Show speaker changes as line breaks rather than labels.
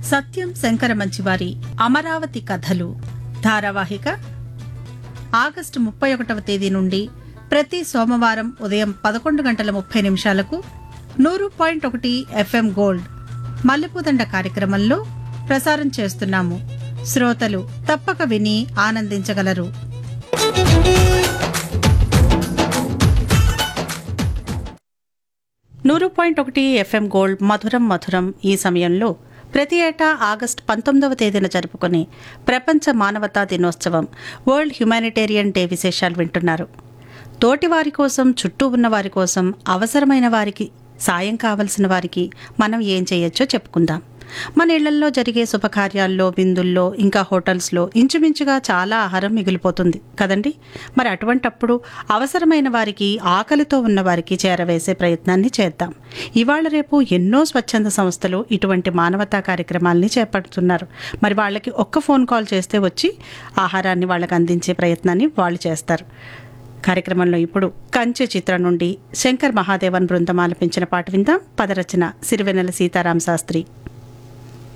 సత్యం శంకర మంచివారి అమరావతి కథలు ధారావాహిక ఆగస్టు ముప్పై ఒకటవ తేదీ నుండి ప్రతి సోమవారం ఉదయం పదకొండు గంటల ముప్పై నిమిషాలకు నూరు పాయింట్ ఒకటి ఎఫ్ఎం గోల్డ్ మల్లెపూదండ కార్యక్రమంలో ప్రసారం చేస్తున్నాము శ్రోతలు తప్పక విని ఆనందించగలరు నూరు పాయింట్ ఒకటి ఎఫ్ఎం గోల్డ్ మధురం మధురం ఈ సమయంలో ప్రతి ఏటా ఆగస్టు పంతొమ్మిదవ తేదీన జరుపుకునే ప్రపంచ మానవతా దినోత్సవం వరల్డ్ హ్యుమానిటేరియన్ డే విశేషాలు వింటున్నారు తోటి వారి కోసం చుట్టూ ఉన్న వారి కోసం అవసరమైన వారికి సాయం కావలసిన వారికి మనం ఏం చేయొచ్చో చెప్పుకుందాం మన ఇళ్లల్లో జరిగే శుభకార్యాల్లో విందుల్లో ఇంకా హోటల్స్లో ఇంచుమించుగా చాలా ఆహారం మిగిలిపోతుంది కదండి మరి అటువంటప్పుడు అవసరమైన వారికి ఆకలితో ఉన్న వారికి చేరవేసే ప్రయత్నాన్ని చేద్దాం ఇవాళ రేపు ఎన్నో స్వచ్ఛంద సంస్థలు ఇటువంటి మానవతా కార్యక్రమాల్ని చేపడుతున్నారు మరి వాళ్ళకి ఒక్క ఫోన్ కాల్ చేస్తే వచ్చి ఆహారాన్ని వాళ్ళకి అందించే ప్రయత్నాన్ని వాళ్ళు చేస్తారు కార్యక్రమంలో ఇప్పుడు కంచె చిత్రం నుండి శంకర్ మహాదేవన్ బృందం ఆలపించిన పాట విందాం పదరచన సిరివెన్నెల సీతారాం శాస్త్రి